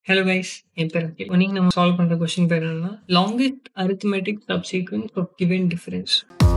Hello guys என் பேர் அகில் இன்னைக்கு நம்ம சால்வ் பண்ற கொஸ்டின் பேர் என்னன்னா longest arithmetic subsequence of given difference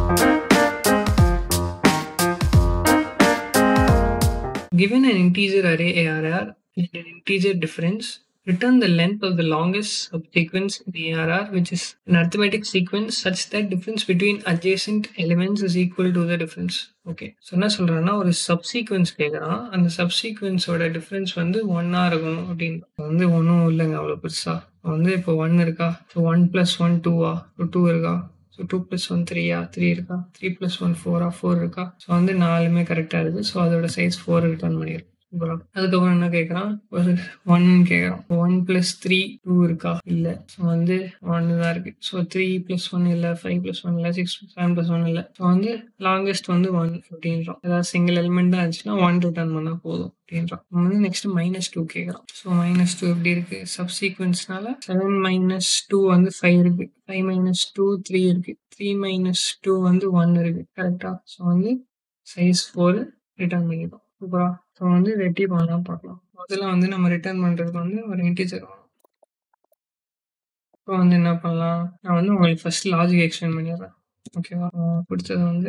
Given an integer array ARR and an integer difference, return the length of the longest subsequence in the ARR, which is an arithmetic sequence such that difference between adjacent elements is equal to the difference. Okay so என்ன சொல்கிறேன்னா ஒரு subsequence கேட்குறான் அந்த சப்சீக்வன்ஸோட difference வந்து ஒன்னாக இருக்கணும் அப்படின்னு வந்து ஒன்றும் இல்லைங்க அவ்வளோ பெருசாக வந்து இப்போ ஒன் இருக்கா ஸோ ஒன் ப்ளஸ் ஒன் டூவா ஸோ டூ இருக்கா ஸோ டூ ப்ளஸ் ஒன் த்ரீயா த்ரீ இருக்கா த்ரீ ப்ளஸ் ஒன் ஃபோரா ஃபோர் இருக்கா ஸோ வந்து நாலுமே கரெக்டாக இருக்குது ஸோ அதோட சைஸ் ஃபோர் ரிட்டர்ன் பண்ணியிருக்கு சூப்பரா அதுக்கப்புறம் என்ன கேட்குறான் ஒரு ஒன் கேட்குறான் ஒன் ப்ளஸ் த்ரீ டூ இருக்கா இல்லை ஸோ வந்து ஒன்று தான் இருக்கு ஸோ த்ரீ ப்ளஸ் ஒன் இல்லை ஃபைவ் ப்ளஸ் ஒன் இல்லை சிக்ஸ் செவன் ப்ளஸ் ஒன் இல்லை ஸோ வந்து லாங்கஸ்ட் வந்து ஒன் அப்படின்றோம் ஏதாவது சிங்கிள் எலிமெண்ட் தான் இருந்துச்சுன்னா ஒன் ரிட்டர்ன் பண்ணால் போதும் அப்படின்றான் நம்ம வந்து நெக்ஸ்ட் மைனஸ் டூ கேட்குறோம் ஸோ மைனஸ் டூ எப்படி இருக்கு சப்சீக்வன்ஸ்னால செவன் மைனஸ் டூ வந்து ஃபைவ் இருக்கு ஃபைவ் மைனஸ் டூ த்ரீ இருக்கு த்ரீ மைனஸ் டூ வந்து ஒன் இருக்கு கரெக்டா ஸோ வந்து சைஸ் ஃபோர் ரிட்டர்ன் பண்ணிடும் சூப்பரா ஸோ வந்து ரெட்டி பண்ணலாம் பார்க்கலாம் முதல்ல வந்து நம்ம ரிட்டர்ன் பண்ணுறதுக்கு வந்து ஒரு இன்டீஜர் வரும் இப்போ வந்து என்ன பண்ணலாம் நான் வந்து உங்களுக்கு ஃபர்ஸ்ட் லாஜிக் எக்ஸ்பிளைன் பண்ணிடுறேன் ஓகேவா பிடிச்சது வந்து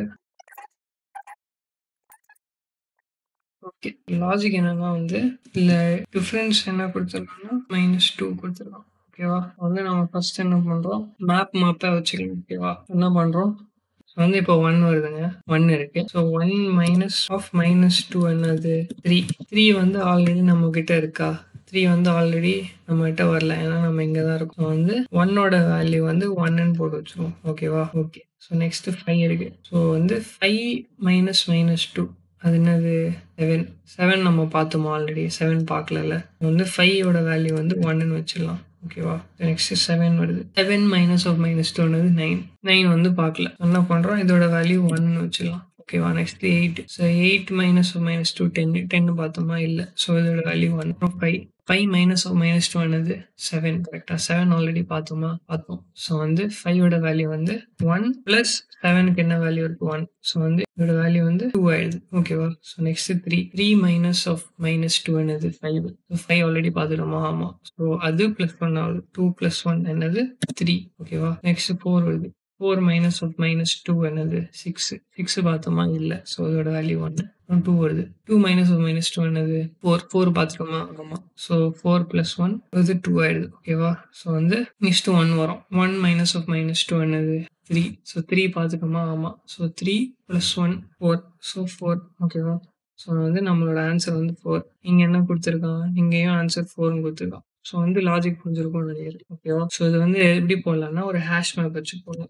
ஓகே லாஜிக் என்னன்னா வந்து இல்லை டிஃப்ரென்ஸ் என்ன கொடுத்துருக்கோம்னா மைனஸ் டூ கொடுத்துருக்கோம் ஓகேவா வந்து நம்ம ஃபர்ஸ்ட் என்ன பண்ணுறோம் மேப் மேப்பை வச்சுக்கலாம் ஓகேவா என்ன பண்ணுறோம் ஸோ வந்து இப்போ ஒன் வருதுங்க ஒன் இருக்கு so one minus of minus two என்னது த்ரீ த்ரீ வந்து ஆல்ரெடி நம்ம கிட்ட இருக்கா த்ரீ வந்து ஆல்ரெடி நம்ம கிட்ட வரல ஏன்னா நம்ம இங்கே தான் இருக்கோம் வந்து ஒன்னோட வேல்யூ வந்து ஒன்னு போட்டு வச்சிருவோம் ஓகேவா ஓகே ஸோ நெக்ஸ்ட் ஃபைவ் இருக்கு ஸோ வந்து ஃபைவ் மைனஸ் மைனஸ் டூ அது என்னது செவன் செவன் நம்ம பார்த்தோமா ஆல்ரெடி செவன் பார்க்கல வந்து ஃபைவோட வேல்யூ வந்து ஒன்னு வச்சிடலாம் ஓகேவா நெக்ஸ்ட் செவன் வருது seven minus of minus two nine nine வந்து பார்க்கல என்ன பண்ணுறோம் இதோட வேல்யூ ஒன்னு வச்சிடலாம் ஓகேவா next eight so eight minus of minus two ten ten பார்த்தோமா இல்லை ஸோ இதோட value one five five minus of minus two என்னது செவன் கரெக்டாக செவன் ஆல்ரெடி பார்த்தோமா பார்த்தோம் ஸோ வந்து ஃபைவோட வேல்யூ வந்து ஒன் ப்ளஸ் செவனுக்கு என்ன வேல்யூ இருக்கு ஒன் ஸோ வந்து இதோட வேல்யூ வந்து டூ ஆயிடுது ஓகேவா so next three three minus of minus two என்னது ஃபைவ் ஸோ ஃபைவ் ஆல்ரெடி பார்த்துட்டோமா ஆமாம் ஸோ அது ப்ளஸ் ஒன் ஆகுது டூ ப்ளஸ் ஒன் என்னது த்ரீ ஓகேவா நெக்ஸ்ட் ஃபோர் வருது four minus of minus two என்னது சிக்ஸ் சிக்ஸ் பார்த்தோமா இல்லை ஸோ அதோட வேல்யூ ஒன்று டூ வருது two minus of minus two என்னது ஃபோர் ஃபோர் பார்த்துட்டோமா ஆமாம் ஸோ ஃபோர் ப்ளஸ் ஒன் இது டூ ஆயிடுது ஓகேவா ஸோ வந்து நெக்ஸ்ட் ஒன் வரும் one minus of minus two என்னது த்ரீ ஸோ த்ரீ பார்த்துக்கோமா ஆமாம் so three plus one four so four ஓகேவா ஸோ வந்து நம்மளோட ஆன்சர் வந்து ஃபோர் இங்கே என்ன கொடுத்துருக்கான் இங்கேயும் ஆன்சர் ஃபோர்னு கொடுத்துருக்கான் ஸோ வந்து லாஜிக் புரிஞ்சிருக்கும்னு நினைக்கிறேன் ஓகேவா ஸோ இது வந்து எப்படி போடலாம்னா ஒரு ஹேஷ் மேப் வச்சு போடலாம்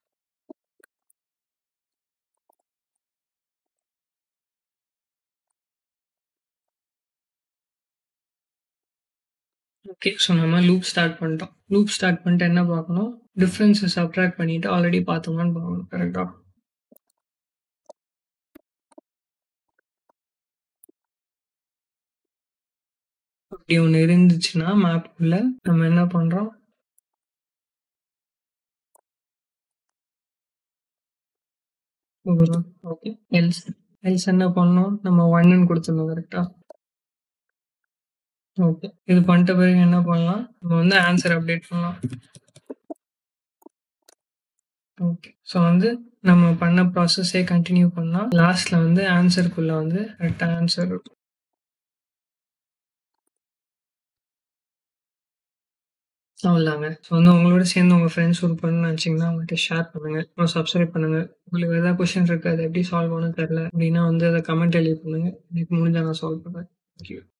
ஓகே ஸோ நம்ம லூப் ஸ்டார்ட் பண்ணிட்டோம் லூப் ஸ்டார்ட் பண்ணிட்டு என்ன பார்க்கணும் டிஃப்ரென்ஸை சப்ட்ராக்ட் பண்ணிட்டு ஆல்ரெடி பார்த்தோமான்னு பார்க்கணும் கரெக்டாக அப்படி ஒன்று இருந்துச்சுன்னா மேப்புக்குள்ள நம்ம என்ன பண்ணுறோம் ஓகே எல்ஸ் எல்ஸ் என்ன பண்ணோம் நம்ம ஒன்னு கொடுத்துருந்தோம் கரெக்டா ஓகே இது பண்ணிட்ட பிறகு என்ன பண்ணலாம் நம்ம வந்து ஆன்சர் அப்டேட் பண்ணலாம் ஓகே ஸோ வந்து நம்ம பண்ண ப்ராசஸே கண்டினியூ பண்ணலாம் லாஸ்ட்ல வந்து ஆன்சருக்குள்ள வந்து கரெக்டாக ஆன்சர் இருக்கும் அவ்வளோதாங்க ஸோ வந்து உங்களோட சேர்ந்து உங்கள் ஃப்ரெண்ட்ஸ் ஒரு பண்ணணும்னு நினச்சிங்கன்னா அவங்கள்ட்ட ஷேர் பண்ணுங்கள் அப்புறம் சப்ஸ்கிரைப் பண்ணுங்கள் உங்களுக்கு எதாவது கொஷின் இருக்குது அது எப்படி சால்வ் பண்ணணும் தெரில அப்படின்னா வந்து அதை கமெண்ட் எழுதி பண்ணுங்கள் எனக்கு முடிஞ்சால் நான் சால்வ் பண்ணுறேன் தேங்க்யூ